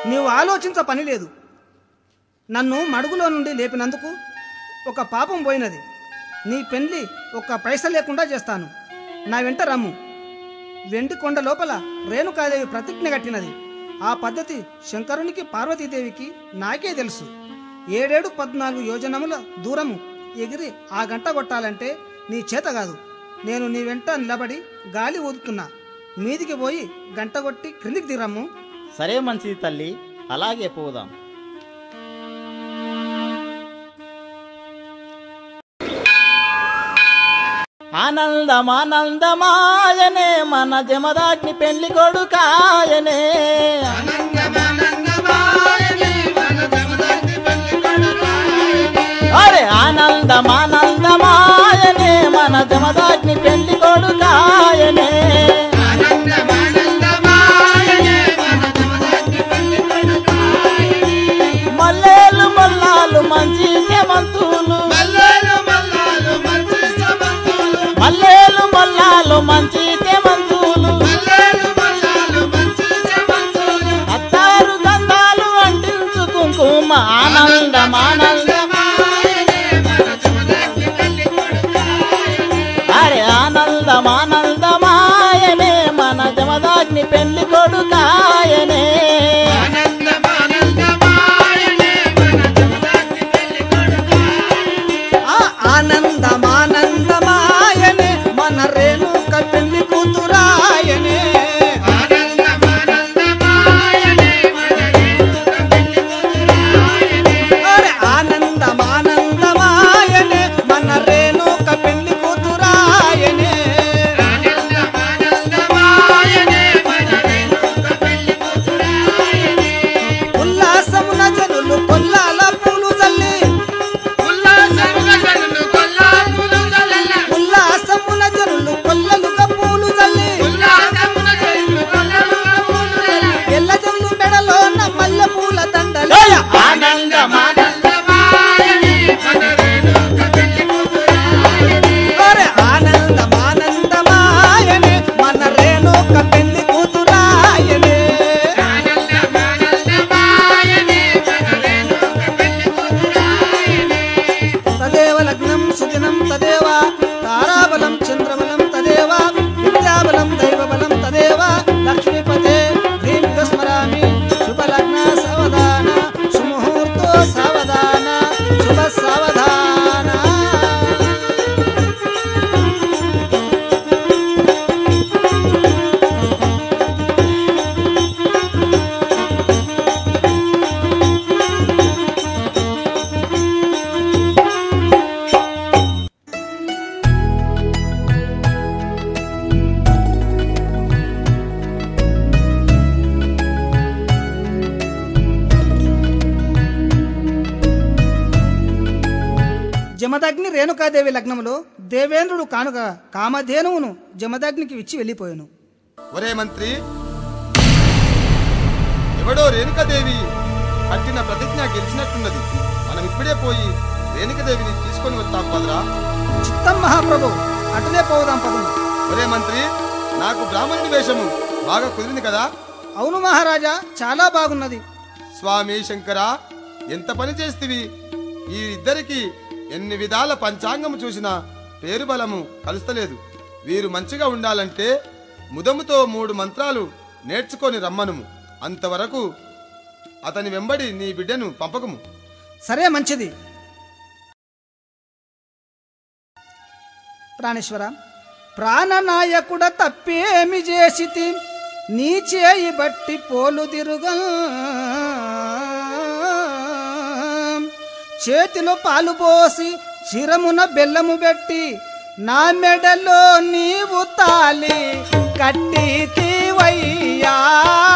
నీవు ఆలోచించ పని లేదు నన్ను మడుగులో నుండి లేపినందుకు ఒక పాపం పోయినది నీ పెళ్లి ఒక్క పైస లేకుండా చేస్తాను నా వెంట రమ్ము వెండి కొండ లోపల రేణుకాదేవి ప్రతిజ్ఞ కట్టినది ఆ పద్ధతి శంకరునికి పార్వతీదేవికి నాకే తెలుసు ఏడేడు పద్నాలుగు యోజనముల దూరము ఎగిరి ఆ గంట కొట్టాలంటే నీ చేత కాదు నేను నీ వెంట నిలబడి గాలి ఊదుతున్నా మీదికి పోయి గంట కొట్టి క్రిందికి దిరమ్ము సరే మంచిది తల్లి అలాగే పోదాం ఆనందమానందమాయనే మన జమదాగ్ని పెళ్లి కొడుకాయనే అరే ఆనందమానందమాయనే మన జమదాగ్ని పెళ్లి కొడుకాయనే మల్లేలు మల్లాలు మంచి చేమంతులు మల్లేలు మల్లాలు మంచి చేమంతులు అత్తారు గంధాలు అంటించు కుంకుమ ఆనందమానందం అరే ఆనందమానందమాయనే మన జమదాగ్ని పెళ్లి కొడుకాయనే ఆ ఆనందమానందమాయనే మన రేణుక పెళ్లి కూతురాయనే అరే ఆనందమానందమాయనే మన రేణుక పెళ్లి కూతురాయనే ఉల్లాసమున జనులు కొల్లాల పూలు జల్లి ఉల్లాసమున జనులు కొల్లలుగా పూలు జల్లి ఎల్ల జల్లు మెడలోన మల్లె పూల దండలే ఆనందమానంద అరే ఆనందమానందమాయనే మన రేణుక పెళ్లి కూతురాయనే తదేవ లగ్నం సుదినం తదేవ తారాబలం చంద్రబలం తదేవ విద్యాబలం దైవబలం తదేవ లక్ష్మీపతే హ్రీం స్మరామి శుభలగ్న సావధాన సుముహూర్తో సావధాన శుభ సావధాన జమదగ్ని రేణుకాదేవి లగ్నములో దేవేంద్రుడు కానుక కామధేనువును జమదగ్నికి ఇచ్చి వెళ్ళిపోయాను ఒరే మంత్రి ఎవడో రేణుకాదేవి కట్టిన ప్రతిజ్ఞ గెలిచినట్టున్నది మనం ఇప్పుడే పోయి రేణుకాదేవిని తీసుకొని వస్తాం పదరా చిత్తం మహాప్రభు అటునే పోదాం పదము ఒరే మంత్రి నాకు బ్రాహ్మణుడి వేషము బాగా కుదిరింది కదా అవును మహారాజా చాలా బాగున్నది స్వామి శంకర ఎంత పని చేస్తివి ఈ ఇద్దరికి ఎన్ని విధాల పంచాంగము చూసినా పేరు బలము కలుస్తలేదు వీరు మంచిగా ఉండాలంటే ముదముతో మూడు మంత్రాలు నేర్చుకొని రమ్మనుము అంతవరకు అతని వెంబడి నీ బిడ్డను పంపకము సరే మంచిది ప్రాణేశ్వర ప్రాణనాయకుడ తప్పేమి చేసితి నీ చేయి బట్టి పోలు తిరుగా చేతిలో పాలు పోసి చిరమున బెల్లము పెట్టి నా మెడలో నీవు తాలి కట్టి తీవయ్యా